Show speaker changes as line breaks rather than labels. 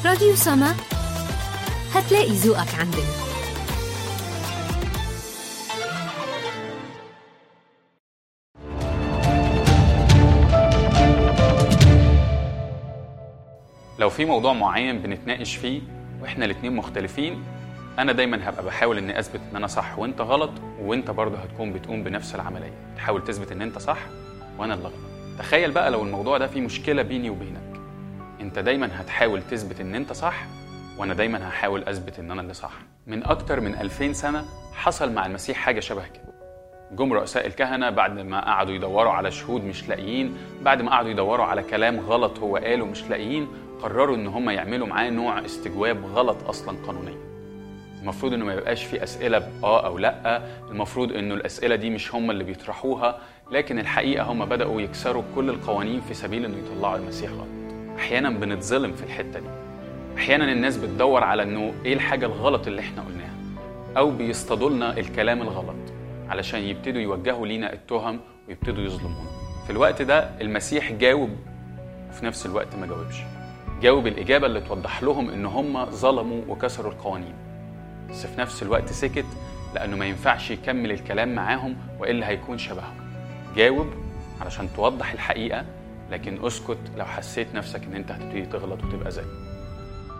راديو سما هتلاقي ذوقك عندنا
لو في موضوع معين بنتناقش فيه واحنا الاتنين مختلفين انا دايما هبقى بحاول اني اثبت ان انا صح وانت غلط وانت برضه هتكون بتقوم بنفس العمليه تحاول تثبت ان انت صح وانا اللي غلط تخيل بقى لو الموضوع ده فيه مشكله بيني وبينك انت دايما هتحاول تثبت ان انت صح وانا دايما هحاول اثبت ان انا اللي صح من اكتر من 2000 سنه حصل مع المسيح حاجه شبه كده جم رؤساء الكهنه بعد ما قعدوا يدوروا على شهود مش لاقيين بعد ما قعدوا يدوروا على كلام غلط هو قاله مش لاقيين قرروا ان هم يعملوا معاه نوع استجواب غلط اصلا قانونيا المفروض انه ما يبقاش في اسئله باه او لا المفروض انه الاسئله دي مش هم اللي بيطرحوها لكن الحقيقه هم بداوا يكسروا كل القوانين في سبيل انه يطلعوا المسيح غلط احيانا بنتظلم في الحته دي احيانا الناس بتدور على انه ايه الحاجه الغلط اللي احنا قلناها او بيصطادوا لنا الكلام الغلط علشان يبتدوا يوجهوا لينا التهم ويبتدوا يظلمونا في الوقت ده المسيح جاوب وفي نفس الوقت ما جاوبش جاوب الإجابة اللي توضح لهم إن هم ظلموا وكسروا القوانين بس في نفس الوقت سكت لأنه ما ينفعش يكمل الكلام معاهم وإلا هيكون شبههم جاوب علشان توضح الحقيقة لكن اسكت لو حسيت نفسك إن أنت هتبتدي تغلط وتبقى زيه